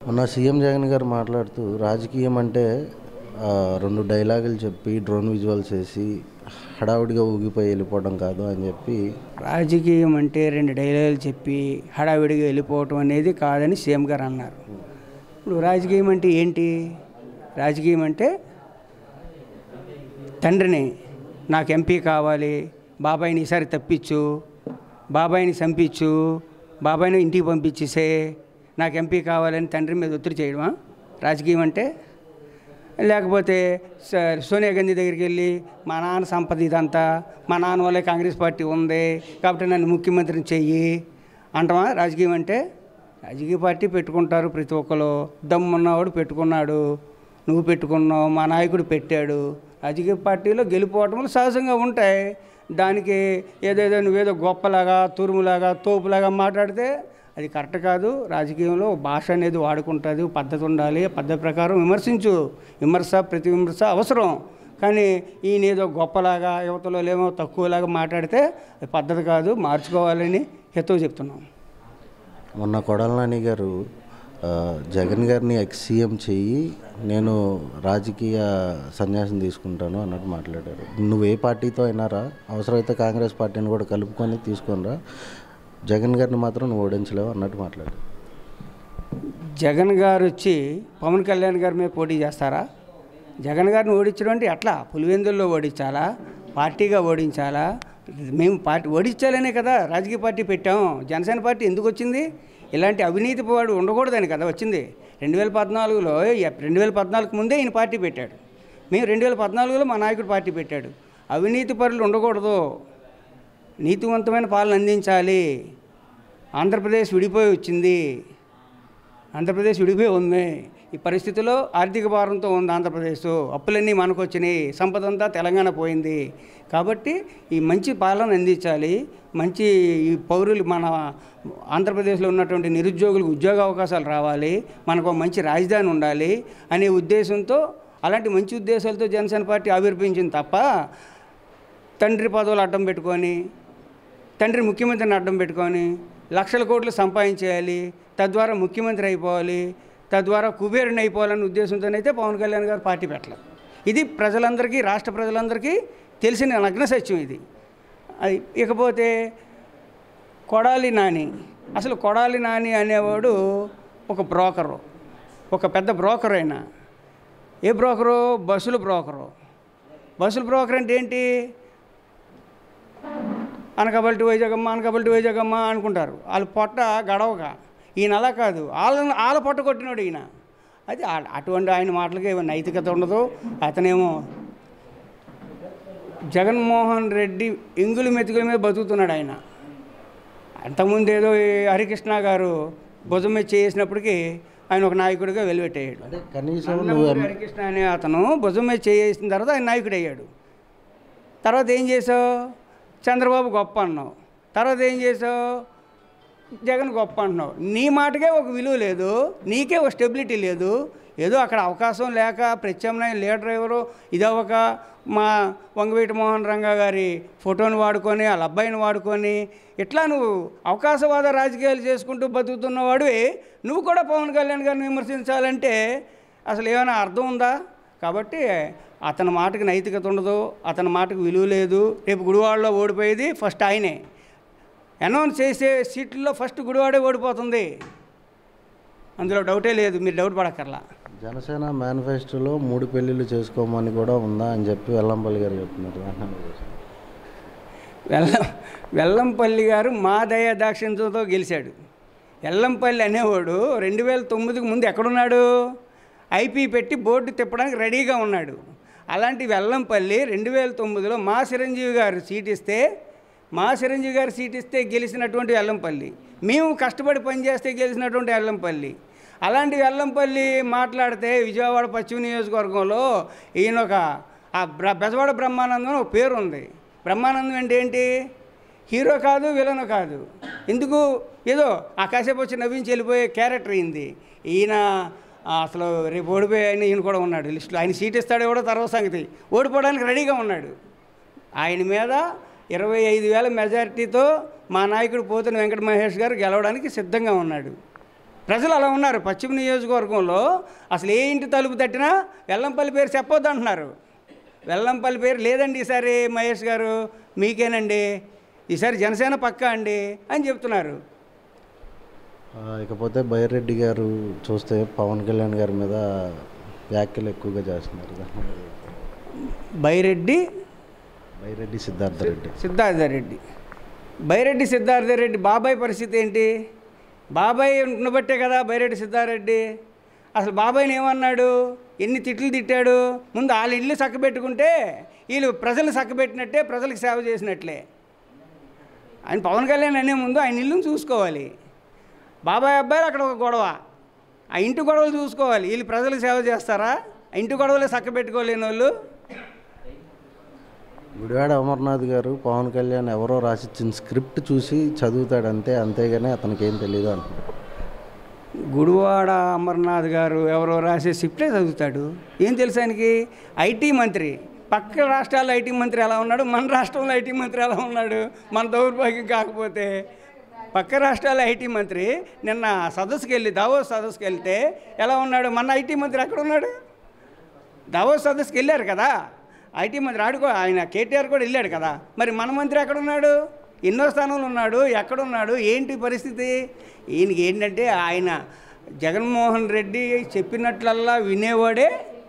మొన్న సీఎం జగన్ గారు మాట్లాడుతూ రాజకీయం అంటే ఆ, రెండు డైలాగులు చెప్పి డ్రోన్ విజువల్స్ వేసి హడావుడిగా ఊగిపోయి వెళ్ళిపోవడం కాదు అని చెప్పి రాజకీయం అంటే రెండు డైలాగులు చెప్పి హడావిడిగా వెళ్ళిపోవటం అనేది కాదని సీఎం గారు అన్నారు ఇప్పుడు రాజకీయం అంటే ఏంటి రాజకీయం అంటే తండ్రిని నాకు ఎంపీ కావాలి బాబాయిని ఈసారి తప్పించు బాబాయిని చంపించు బాబాయిని ఇంటికి పంపించేసే నాకు ఎంపీ కావాలని తండ్రి మీద ఒత్తిడి చేయడమా రాజకీయం అంటే లేకపోతే స- సోనియా గాంధీ దగ్గరికి వెళ్ళి మా నాన్న సంపద ఇదంతా మా నాన్న వల్లే కాంగ్రెస్ పార్టీ ఉంది కాబట్టి నన్ను ముఖ్యమంత్రిని చెయ్యి అంటమా రాజకీయం అంటే రాజకీయ పార్టీ పెట్టుకుంటారు ప్రతి ఒక్కరు దమ్మున్నవాడు పెట్టుకున్నాడు నువ్వు పెట్టుకున్నావు మా నాయకుడు పెట్టాడు రాజకీయ పార్టీలో గెలిపోవటములు సహజంగా ఉంటాయి దానికి ఏదేదో నువ్వేదో గొప్పలాగా తురుములాగా తోపులాగా మాట్లాడితే అది కరెక్ట్ కాదు రాజకీయంలో భాష అనేది వాడుకుంటుంది పద్ధతి ఉండాలి ఆ పద్ధతి ప్రకారం విమర్శించు విమర్శ ప్రతి విమర్శ అవసరం కానీ ఈయన ఏదో గొప్పలాగా యువతలో ఏమో తక్కువలాగా మాట్లాడితే అది పద్ధతి కాదు మార్చుకోవాలని హితవు చెప్తున్నాం మొన్న కొడాల నాని గారు ఆ, జగన్ గారిని ఎక్స్ సీఎం చెయ్యి నేను రాజకీయ సన్యాసం తీసుకుంటాను అన్నట్టు మాట్లాడారు నువ్వు ఏ పార్టీతో అయినారా అవసరమైతే కాంగ్రెస్ పార్టీని కూడా కలుపుకొని తీసుకొనిరా జగన్ గారిని మాత్రం నువ్వు ఓడించలేవు అన్నట్టు మాట్లాడారు జగన్ గారు వచ్చి పవన్ కళ్యాణ్ గారి మీద పోటీ చేస్తారా జగన్ గారిని ఓడించడం అంటే ఎట్లా పులివెందుల్లో ఓడించాలా పార్టీగా ఓడించాలా మేము పార్టీ ఓడించాలనే కదా రాజకీయ పార్టీ పెట్టాం జనసేన పార్టీ ఎందుకు వచ్చింది ఇలాంటి అవినీతి వాడు ఉండకూడదని కదా వచ్చింది రెండు వేల పద్నాలుగులో రెండు వేల పద్నాలుగు ముందే ఈయన పార్టీ పెట్టాడు మేము రెండు వేల పద్నాలుగులో మా నాయకుడు పార్టీ పెట్టాడు అవినీతి పరులు ఉండకూడదు నీతివంతమైన పాలన అందించాలి ఆంధ్రప్రదేశ్ విడిపోయి వచ్చింది ఆంధ్రప్రదేశ్ విడిపోయి ఉంది ఈ పరిస్థితిలో ఆర్థిక భారంతో ఉంది ఆంధ్రప్రదేశ్ అప్పులన్నీ మనకు వచ్చినాయి సంపద అంతా తెలంగాణ పోయింది కాబట్టి ఈ మంచి పాలన అందించాలి మంచి ఈ పౌరులు మన ఆంధ్రప్రదేశ్లో ఉన్నటువంటి నిరుద్యోగులకు ఉద్యోగ అవకాశాలు రావాలి మనకు ఒక మంచి రాజధాని ఉండాలి అనే ఉద్దేశంతో అలాంటి మంచి ఉద్దేశాలతో జనసేన పార్టీ ఆవిర్భవించింది తప్ప తండ్రి పదవులు అడ్డం పెట్టుకొని తండ్రి ముఖ్యమంత్రిని అడ్డం పెట్టుకొని లక్షల కోట్లు సంపాదించేయాలి తద్వారా ముఖ్యమంత్రి అయిపోవాలి తద్వారా కుబేరుని అయిపోవాలనే ఉద్దేశంతోనైతే పవన్ కళ్యాణ్ గారు పార్టీ పెట్టలేదు ఇది ప్రజలందరికీ రాష్ట్ర ప్రజలందరికీ తెలిసిన నగ్న సత్యం ఇది అది ఇకపోతే కొడాలి నాని అసలు కొడాలి నాని అనేవాడు ఒక బ్రోకరు ఒక పెద్ద బ్రోకర్ అయినా ఏ బ్రోకరు బస్సుల బ్రోకరు బస్సుల బ్రోకర్ అంటే ఏంటి అనకబల్టి వైజాగమ్మ అనకబల్టి వైజాగమ్మ అనుకుంటారు వాళ్ళు పొట్ట గడవక ఈయన అలా కాదు వాళ్ళని వాళ్ళ పొట్ట కొట్టినాడు ఈయన అది ఆ- అటువంటి ఆయన మాటలకి ఏమో నైతికత ఉండదు అతనేమో జగన్మోహన్ రెడ్డి ఎంగులు మెతుకుల మీద బతుకుతున్నాడు ఆయన అంతకుముందు ఏదో ఈ హరికృష్ణ గారు భుజం మీద చేసినప్పటికీ ఆయన ఒక నాయకుడిగా వెలువెట్టేయాడు అంటే కనీసం నువ్వు నందమూరి హరికృష్ణ అనే అతను భుజం మీద చేసిన తర్వాత ఆయన నాయకుడు అయ్యాడు తర్వాత ఏం చేసావు చంద్రబాబు గొప్ప అన్నావు తర్వాత ఏం చేసావు జగన్ గొప్ప అంటున్నావు నీ మాటకే ఒక విలువ లేదు నీకే ఒక స్టెబిలిటీ లేదు ఏదో అక్కడ అవకాశం లేక ప్రత్యామ్నాయ లీడర్ ఎవరు ఇదవ్వక మా వంగవీటి మోహన్ రంగా గారి ఫోటోని వాడుకొని వాళ్ళ అబ్బాయిని వాడుకొని ఇట్లా నువ్వు అవకాశవాద రాజకీయాలు చేసుకుంటూ బతుకుతున్నవాడివి నువ్వు కూడా పవన్ కళ్యాణ్ గారిని విమర్శించాలంటే అసలు ఏమైనా అర్థం ఉందా కాబట్టి అతని మాటకి నైతికత ఉండదు అతని మాటకు విలువ లేదు రేపు గుడివాడలో ఓడిపోయేది ఫస్ట్ ఆయనే అనౌన్స్ చేసే సీట్లలో ఫస్ట్ గుడివాడే ఓడిపోతుంది అందులో డౌటే లేదు మీరు డౌట్ పడక్కర్లా జనసేన మేనిఫెస్టోలో మూడు పెళ్ళిళ్ళు చేసుకోమని కూడా ఉందా అని చెప్పి వెల్లంపల్లి గారు చెప్తున్నారు వెల్లం వెల్లంపల్లి గారు మా దయ దాక్షిణ్యంతో గెలిచాడు వెల్లంపల్లి అనేవాడు రెండు వేల తొమ్మిదికి ముందు ఎక్కడున్నాడు ఐపీ పెట్టి బోర్డు తిప్పడానికి రెడీగా ఉన్నాడు అలాంటి వెల్లంపల్లి రెండు వేల తొమ్మిదిలో మా చిరంజీవి గారు సీట్ ఇస్తే మా చిరంజీవి గారు సీట్ ఇస్తే గెలిచినటువంటి వెల్లంపల్లి మేము కష్టపడి పనిచేస్తే గెలిచినటువంటి వెల్లంపల్లి అలాంటి వెల్లంపల్లి మాట్లాడితే విజయవాడ పశ్చిమ నియోజకవర్గంలో ఈయన ఒక ఆ బ్ర బెజవాడ బ్రహ్మానందం అని ఒక పేరు ఉంది బ్రహ్మానందం అంటే ఏంటి హీరో కాదు విలన్ కాదు ఎందుకు ఏదో ఆ కాసేపు వచ్చి నవ్వించి వెళ్ళిపోయే క్యారెక్టర్ అయింది ఈయన ఆ, అసలు రేపు ఓడిపోయి ఆయన ఈయన కూడా ఉన్నాడు లిస్టులో ఆయన సీట్ ఇస్తాడో కూడా తర్వాత సంగతి ఓడిపోవడానికి రెడీగా ఉన్నాడు ఆయన మీద ఇరవై ఐదు వేల మెజారిటీతో మా నాయకుడు పోతున్న వెంకట మహేష్ గారు గెలవడానికి సిద్ధంగా ఉన్నాడు ప్రజలు అలా ఉన్నారు పశ్చిమ నియోజకవర్గంలో అసలు ఏ ఇంటి తలుపు తట్టినా వెల్లంపల్లి పేరు చెప్పొద్దు అంటున్నారు వెల్లంపల్లి పేరు లేదండి ఈసారి మహేష్ గారు మీకేనండి ఈసారి జనసేన పక్కా అండి అని చెప్తున్నారు ఆ, ఇకపోతే బైరెడ్డి గారు చూస్తే పవన్ కళ్యాణ్ గారి మీద వ్యాఖ్యలు ఎక్కువగా చేస్తున్నారు బైరెడ్డి బైరెడ్డి సిద్ధార్థ రెడ్డి సిద్ధార్థ రెడ్డి బైరెడ్డి సిద్ధార్థ రెడ్డి బాబాయ్ పరిస్థితి ఏంటి బాబాయ్ ఉండబట్టే కదా బైరెడ్డి సిద్ధారెడ్డి అసలు బాబాయ్ని ఏమన్నాడు ఎన్ని తిట్లు తిట్టాడు ముందు వాళ్ళ ఇల్లు చక్కబెట్టుకుంటే వీళ్ళు ప్రజలు చక్కబెట్టినట్టే ప్రజలకు సేవ చేసినట్లే ఆయన పవన్ కళ్యాణ్ అనే ముందు ఆయన ఇల్లుని చూసుకోవాలి బాబాయ్ అబ్బాయిలు అక్కడ ఒక గొడవ ఆ ఇంటి గొడవలు చూసుకోవాలి వీళ్ళు ప్రజలకు సేవ చేస్తారా ఆ ఇంటి గొడవలే చక్కబెట్టుకోలేని వాళ్ళు గుడివాడ అమర్నాథ్ గారు పవన్ కళ్యాణ్ ఎవరో రాసిచ్చిన స్క్రిప్ట్ చూసి చదువుతాడు అంతే అంతేగాని అతనికి ఏం తెలియదు అంటున్నారు గుడివాడ అమర్నాథ్ గారు ఎవరో రాసే షిఫ్టే చదువుతాడు ఏం తెలుసు ఆయనకి ఐటీ మంత్రి పక్క రాష్ట్రాల్లో ఐటీ మంత్రి ఎలా ఉన్నాడు మన రాష్ట్రంలో ఐటీ మంత్రి ఎలా ఉన్నాడు మన దౌర్భాగ్యం కాకపోతే పక్క రాష్ట్రాల ఐటీ మంత్రి నిన్న సదస్సుకి వెళ్ళి దావోస్ సదస్సుకి వెళ్తే ఎలా ఉన్నాడు మన ఐటీ మంత్రి ఎక్కడ ఉన్నాడు దావోస్ సదస్సుకి వెళ్ళారు కదా ఐటీ మంత్రి ఆడుకో ఆయన కేటీఆర్ కూడా వెళ్ళాడు కదా మరి మన మంత్రి ఎక్కడున్నాడు ఎన్నో స్థానంలో ఉన్నాడు ఎక్కడున్నాడు ఏంటి పరిస్థితి ఈయనకి ఏంటంటే ఆయన జగన్మోహన్ రెడ్డి చెప్పినట్లల్లా వినేవాడే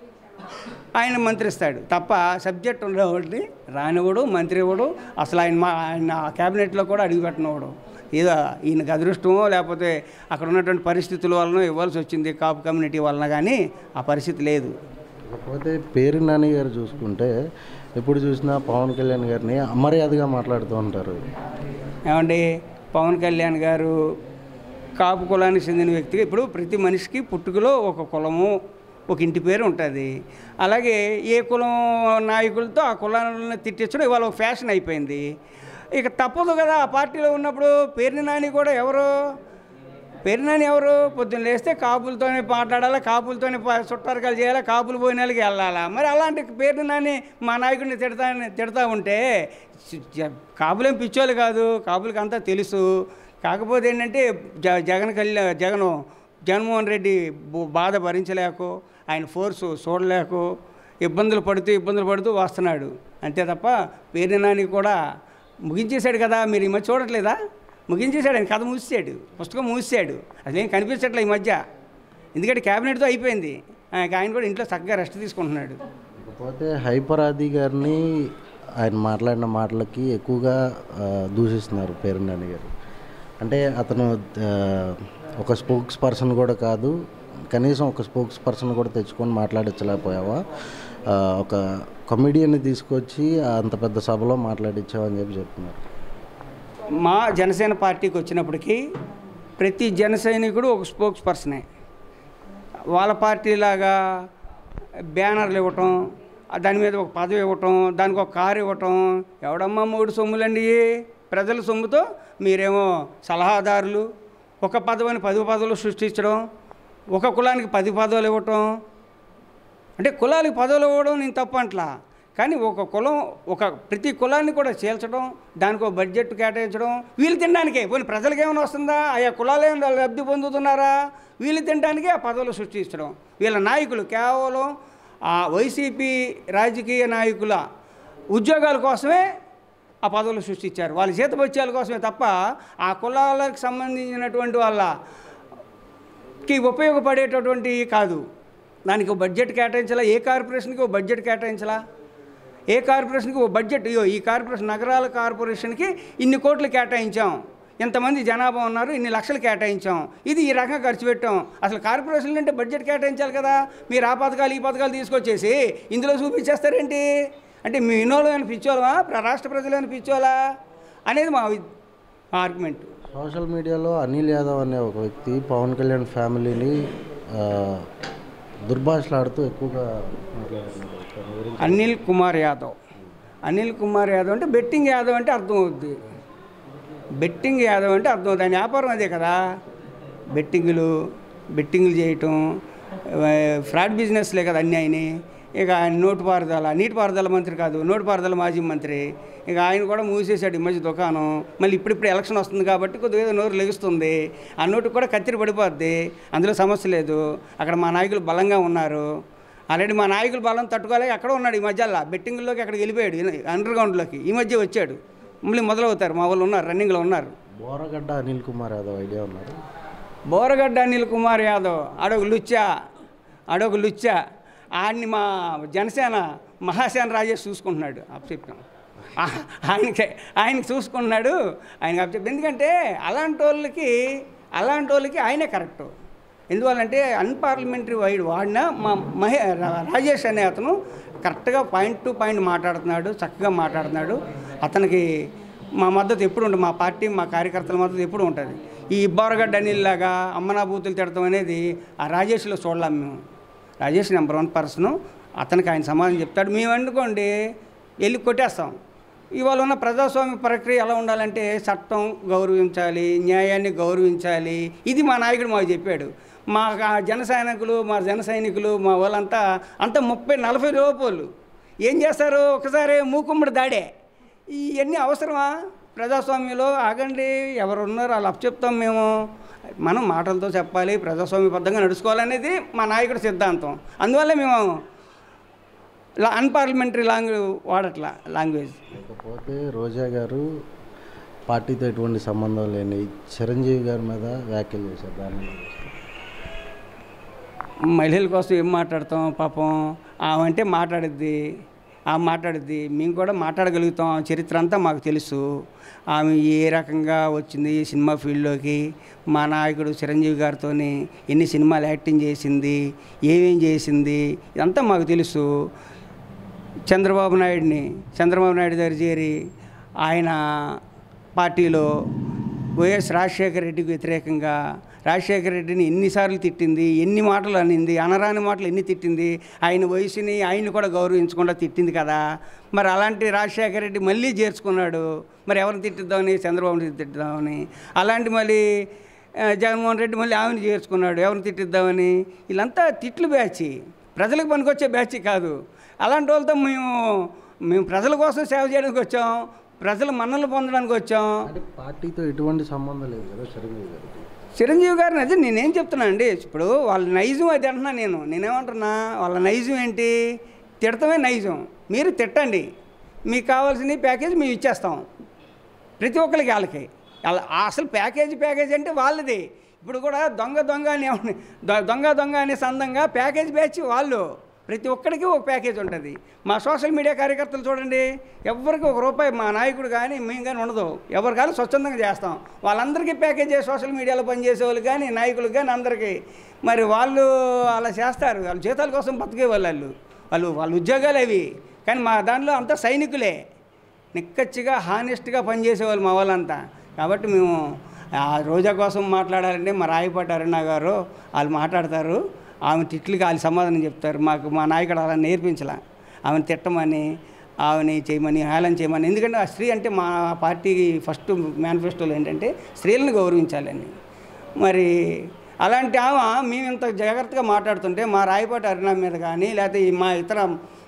ఆయన మంత్రిస్తాడు తప్ప సబ్జెక్ట్ ఉండేవాడిని రానివాడు మంత్రి ఇవ్వడు అసలు ఆయన మా ఆయన క్యాబినెట్లో కూడా అడుగుపెట్టినవాడు ఏదో ఈయనకు అదృష్టమో లేకపోతే అక్కడ ఉన్నటువంటి పరిస్థితుల వలన ఇవ్వాల్సి వచ్చింది కాపు కమ్యూనిటీ వలన కానీ ఆ పరిస్థితి లేదు కాకపోతే పేరు నాని గారు చూసుకుంటే ఎప్పుడు చూసినా పవన్ కళ్యాణ్ గారిని అమర్యాదగా మాట్లాడుతూ ఉంటారు ఏమండి పవన్ కళ్యాణ్ గారు కాపు కులానికి చెందిన వ్యక్తి ఇప్పుడు ప్రతి మనిషికి పుట్టుకలో ఒక కులము ఒక ఇంటి పేరు ఉంటుంది అలాగే ఏ కులం నాయకులతో ఆ కులాలను తిట్టించడం ఇవాళ ఒక ఫ్యాషన్ అయిపోయింది ఇక తప్పదు కదా ఆ పార్టీలో ఉన్నప్పుడు పేరుని నాని కూడా ఎవరు పేరునాని ఎవరు పొద్దున్న లేస్తే కాపులతోనే మాట్లాడాలా కాపులతోనే ప- చుట్టారకాలు చేయాలా కాపులు పోయినాళ్ళకి వెళ్ళాలా మరి అలాంటి పేరు నాని మా నాయకుడిని తిడతా తిడతా ఉంటే చి- జ- కాపులేం పిచ్చోళ్ళు కాదు కాపులకి అంతా తెలుసు కాకపోతే ఏంటంటే జ జగన్ కళ్యాణ్ జగన్ జగన్మోహన్ రెడ్డి బు- బాధ భరించలేకు ఆయన ఫోర్సు చూడలేకు ఇబ్బందులు పడుతూ ఇబ్బందులు పడుతూ వస్తున్నాడు అంతే తప్ప పేరు నాని కూడా ముగించేశాడు కదా మీరు ఈ మధ్య చూడట్లేదా ముగించేశాడు ఆయన కథ మూసాడు పుస్తకం మూసాడు అసలేం కనిపించట్లే ఈ మధ్య ఎందుకంటే క్యాబినెట్తో అయిపోయింది ఆ, ఆయన కూడా ఇంట్లో చక్కగా రెస్ట్ తీసుకుంటున్నాడు కాకపోతే హైపర్ ఆది గారిని ఆయన మాట్లాడిన మాటలకి ఎక్కువగా ఆ, దూషిస్తున్నారు పేరు నాని గారు అంటే అతను ఆ, ఒక స్పోక్స్ పర్సన్ కూడా కాదు కనీసం ఒక స్పోక్స్ పర్సన్ కూడా తెచ్చుకొని మాట్లాడించలేకపోయావా ఆ, ఒక కమెడియన్ని తీసుకొచ్చి అంత పెద్ద సభలో మాట్లాడించావని చెప్పి చెప్తున్నారు మా జనసేన పార్టీకి వచ్చినప్పటికీ ప్రతి జన సైనికుడు ఒక స్పోక్స్ పర్సనే వాళ్ళ పార్టీలాగా బ్యానర్లు ఇవ్వటం దాని మీద ఒక పదవి ఇవ్వటం దానికి ఒక కారు ఇవ్వటం ఎవడమ్మా మూడు సొమ్ములండి ప్రజల సొమ్ముతో మీరేమో సలహాదారులు ఒక పదవిని పది పదవులు సృష్టించడం ఒక కులానికి పది పదవులు ఇవ్వటం అంటే కులాలకు పదవులు ఇవ్వడం నేను తప్పు అంటలా కానీ ఒక కులం ఒక ప్రతి కులాన్ని కూడా చేల్చడం దానికి ఒక బడ్జెట్ కేటాయించడం వీళ్ళు తినడానికే పోనీ ప్రజలకు ఏమైనా వస్తుందా ఆయా కులాలు ఏమైనా లబ్ధి పొందుతున్నారా వీళ్ళు తినడానికే ఆ పదవులు సృష్టించడం వీళ్ళ నాయకులు కేవలం ఆ వైసీపీ రాజకీయ నాయకుల ఉద్యోగాల కోసమే ఆ పదవులు సృష్టించారు వాళ్ళ జీతభత్యాల కోసమే తప్ప ఆ కులాలకు సంబంధించినటువంటి వాళ్ళ కి ఉపయోగపడేటటువంటి కాదు దానికి ఒక బడ్జెట్ కేటాయించాలా ఏ కార్పొరేషన్కి ఒక బడ్జెట్ కేటాయించాలా ఏ కార్పొరేషన్కి ఒక బడ్జెట్ ఇయ్యో ఈ కార్పొరేషన్ నగరాల కార్పొరేషన్కి ఇన్ని కోట్లు కేటాయించాం ఎంతమంది జనాభా ఉన్నారు ఇన్ని లక్షలు కేటాయించాం ఇది ఈ రకంగా ఖర్చు పెట్టాం అసలు కార్పొరేషన్లు అంటే బడ్జెట్ కేటాయించాలి కదా మీరు ఆ పథకాలు ఈ పథకాలు తీసుకొచ్చేసి ఇందులో చూపించేస్తారేంటి అంటే మీ ఇన్నోళ్ళు అని పిచ్చోళ్ళమా ప్ర- రాష్ట్ర ప్రజలు అని పిచ్చోలా అనేది మా వి- మా ఆర్గ్యుమెంట్ సోషల్ మీడియాలో అనిల్ యాదవ్ అనే ఒక వ్యక్తి పవన్ కళ్యాణ్ ఫ్యామిలీని ఆ, దుర్భాషలాడుతూ ఎక్కువగా మాట్లాడుతున్నారు దాని గురించి అనిల్ కుమార్ యాదవ్ అనిల్ కుమార్ యాదవ్ అంటే బెట్టింగ్ యాదవ్ అంటే అర్థం అవుద్ది బెట్టింగ్ యాదవ్ అంటే అర్థం అవుతుంది ఆయన వ్యాపారం అదే కదా బెట్టింగులు బెట్టింగ్లు చేయటం ఆ, ఫ్రాడ్ బిజినెస్లే కదా అన్నీ ఆయన ఇక ఆయన నోటిపారుదల నీటిపారుదల మంత్రి కాదు నోటిపారుదల మాజీ మంత్రి ఇక ఆయన కూడా మూసేశాడు ఈ మధ్య దుకాణం మళ్ళీ ఇప్పుడిప్పుడు ఎలక్షన్ వస్తుంది కాబట్టి కొద్దిగా ఏదో నోరు లెగుస్తుంది ఆ నోటికి కూడా కత్తిరి పడిపోద్ది అందులో సమస్య లేదు అక్కడ మా నాయకులు బలంగా ఉన్నారు ఆల్రెడీ మా నాయకులు బలం తట్టుకోలేక అక్కడ ఉన్నాడు ఈ మధ్యలో బెట్టింగ్లోకి అక్కడికి వెళ్ళిపోయాడు అండర్ గ్రౌండ్లోకి ఈ మధ్య వచ్చాడు మళ్ళీ మొదలవుతారు మా వాళ్ళు ఉన్నారు రన్నింగ్లో ఉన్నారు బోరగడ్డ అనిల్ కుమార్ యాదవ్ ఐడియా ఉన్నారు బోరగడ్డ అనిల్ కుమార్ యాదవ్ ఆడొక లుచ్చా ఆడొక లుచ్చా ఆడిని మా జనసేన మహాసేన రాజేష్ చూసుకుంటున్నాడు అప్పచెప్పాం ఆ- ఆయనకి ఆయనకి చూసుకుంటున్నాడు ఆయనకి అప్పచెప్పి ఎందుకంటే అలాంటి వాళ్ళకి అలాంటి వాళ్ళకి ఆయనే కరెక్టు ఎందువల్లంటే అన్పార్లమెంటరీ వైడ్ వాడిన మా మహే రా- రాజేష్ అనే అతను కరెక్ట్గా పాయింట్ టు పాయింట్ మాట్లాడుతున్నాడు చక్కగా మాట్లాడుతున్నాడు అతనికి మా మద్దతు ఎప్పుడు ఉంటుంది మా పార్టీ మా కార్యకర్తల మద్దతు ఎప్పుడు ఉంటుంది ఈ ఇబ్బారగడ్డ అనిల్లాగా అమ్మనా బూతులు తిడతాం అనేది ఆ రాజేష్లో చూడలేం మేము రాజేష్ నెంబర్ వన్ పర్సన్ అతనికి ఆయన సమాధానం చెప్తాడు మేము అనుకోండి వెళ్ళి కొట్టేస్తాం ఇవాళ ఉన్న ప్రజాస్వామ్య ప్రక్రియ ఎలా ఉండాలంటే చట్టం గౌరవించాలి న్యాయాన్ని గౌరవించాలి ఇది మా నాయకుడు మాకు చెప్పాడు మా ఆ జన సైనికులు మా జన సైనికులు మా వాళ్ళంతా అంతా ముప్పై నలభై రూపాయలు ఏం చేస్తారు ఒకసారి మూకుమ్మడి దాడే ఇవన్నీ అవసరమా ప్రజాస్వామ్యంలో ఆగండి ఎవరు ఉన్నారు వాళ్ళు చెప్తాం మేము మనం మాటలతో చెప్పాలి ప్రజాస్వామ్యబద్ధంగా నడుచుకోవాలనేది మా నాయకుడి సిద్ధాంతం అందువల్ల మేము అన్పార్లమెంటరీ లాంగ్వేజ్ వాడట్లా లాంగ్వేజ్ ఇకపోతే రోజా గారు పార్టీతో ఎటువంటి సంబంధం లేని చిరంజీవి గారి మీద వ్యాఖ్యలు చేశారు దాని మీద మహిళల కోసం ఏం మాట్లాడతాం పాపం ఆమె అంటే మాట్లాడిద్ది ఆమె మాట్లాడిద్ది మేము కూడా మాట్లాడగలుగుతాం ఆమె చరిత్ర అంతా మాకు తెలుసు ఆమె ఏ రకంగా వచ్చింది ఈ సినిమా ఫీల్డ్లోకి మా నాయకుడు చిరంజీవి గారితో ఎన్ని సినిమాలు యాక్టింగ్ చేసింది ఏమేం చేసింది ఇదంతా మాకు తెలుసు చంద్రబాబు నాయుడిని చంద్రబాబు నాయుడు దగ్గర చేరి ఆయన పార్టీలో వైఎస్ రాజశేఖర రెడ్డికి వ్యతిరేకంగా రాజశేఖర రెడ్డిని ఎన్నిసార్లు తిట్టింది ఎన్ని మాటలు అనింది అనరాని మాటలు ఎన్ని తిట్టింది ఆయన వయసుని ఆయన్ని కూడా గౌరవించకుండా తిట్టింది కదా మరి అలాంటి రాజశేఖర రెడ్డి మళ్ళీ చేర్చుకున్నాడు మరి ఎవరిని తిట్టిద్దామని చంద్రబాబుని తిట్టిద్దామని అలాంటి మళ్ళీ ఆ, జగన్మోహన్ రెడ్డి మళ్ళీ ఆమెను చేర్చుకున్నాడు ఎవరిని తిట్టిద్దామని వీళ్ళంతా తిట్లు బ్యాచ్ ప్రజలకు పనికొచ్చే బ్యాచ్ కాదు అలాంటి వాళ్ళతో మేము మేము ప్రజల కోసం సేవ చేయడానికి వచ్చాం ప్రజల మన్నలు పొందడానికి వచ్చాం అంటే పార్టీతో ఎటువంటి సంబంధం లేదు కదా చిరంజీవి గారికి చిరంజీవి గారిని అదే నేనేం చెప్తున్నా అండి ఇప్పుడు వాళ్ళ నైజం అది అంటున్నా నేను నేనేమంటున్నా వాళ్ళ నైజం ఏంటి తిడతమే నైజం మీరు తిట్టండి మీకు కావాల్సిన ప్యాకేజ్ మేము ఇచ్చేస్తాం ప్రతి ఒక్కరికి వాళ్ళకి వాళ్ళ అసలు ప్యాకేజీ ప్యాకేజ్ అంటే వాళ్ళది ఇప్పుడు కూడా దొంగ దొంగ అని ఏమని దొ- దొంగ దొంగ అనే సందంగా ప్యాకేజ్ బ్యాచ్ వాళ్ళు ప్రతి ఒక్కరికి ఒక ప్యాకేజ్ ఉంటుంది మా సోషల్ మీడియా కార్యకర్తలు చూడండి ఎవరికి ఒక రూపాయి మా నాయకుడు కానీ మేము కానీ ఉండదు ఎవరు కానీ స్వచ్ఛందంగా చేస్తాం వాళ్ళందరికీ ప్యాకేజ్ సోషల్ మీడియాలో పనిచేసే వాళ్ళు కానీ నాయకులకు కానీ అందరికీ మరి వాళ్ళు అలా చేస్తారు వాళ్ళ జీతాల కోసం బతికే వాళ్ళు వాళ్ళు వాళ్ళు వాళ్ళ ఉద్యోగాలు అవి కానీ మా దానిలో అంతా సైనికులే నిక్కచ్చిగా హానెస్ట్గా పనిచేసేవాళ్ళు మా వాళ్ళంతా కాబట్టి మేము ఆ రోజా కోసం మాట్లాడాలంటే మా రాయపాటి అరుణ గారు వాళ్ళు మాట్లాడతారు ఆమె తిట్లకి వాళ్ళు సమాధానం చెప్తారు మాకు మా నాయకుడు అలా నేర్పించలే ఆమెను తిట్టమని ఆమెని చేయమని హేళన చేయమని ఎందుకంటే ఆ స్త్రీ అంటే మా పార్టీ ఫస్ట్ మేనిఫెస్టోలో ఏంటంటే స్త్రీలను గౌరవించాలని మరి అలాంటి ఆమె మేము ఇంత జాగ్రత్తగా మాట్లాడుతుంటే మా రాయపాటి అరుణ మీద కానీ లేకపోతే ఈ మా ఇతర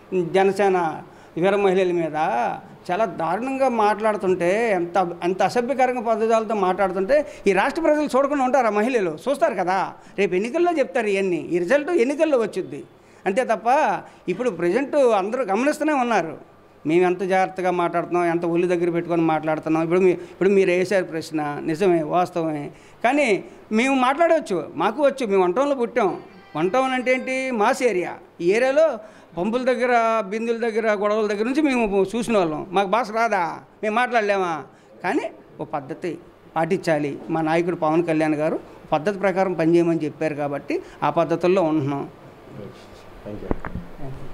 జనసేన వీర మహిళల మీద చాలా దారుణంగా మాట్లాడుతుంటే ఎంత ఎంత అసభ్యకరంగా పద్ధతులతో మాట్లాడుతుంటే ఈ రాష్ట్ర ప్రజలు చూడకుండా ఉంటారు ఆ మహిళలు చూస్తారు కదా రేపు ఎన్నికల్లో చెప్తారు ఇవన్నీ ఈ రిజల్ట్ ఎన్నికల్లో వచ్చింది అంతే తప్ప ఇప్పుడు ప్రజెంట్ అందరూ గమనిస్తూనే ఉన్నారు మేము ఎంత జాగ్రత్తగా మాట్లాడుతున్నాం ఎంత ఒళ్ళు దగ్గర పెట్టుకొని మాట్లాడుతున్నాం ఇప్పుడు మీ ఇప్పుడు మీరు వేసారు ప్రశ్న నిజమే వాస్తవమే కానీ మేము మాట్లాడవచ్చు మాకు వచ్చు మేము వంటంలో పుట్టాం వంటం అంటే ఏంటి మాస్ ఏరియా ఈ ఏరియాలో పంపుల దగ్గర బిందుల దగ్గర గొడవల దగ్గర నుంచి మేము చూసిన వాళ్ళం మాకు భాష రాదా మేము మాట్లాడలేమా కానీ ఓ పద్ధతి పాటించాలి మా నాయకుడు పవన్ కళ్యాణ్ గారు పద్ధతి ప్రకారం పనిచేయమని చెప్పారు కాబట్టి ఆ పద్ధతుల్లో ఉంటున్నాం థ్యాంక్ యూ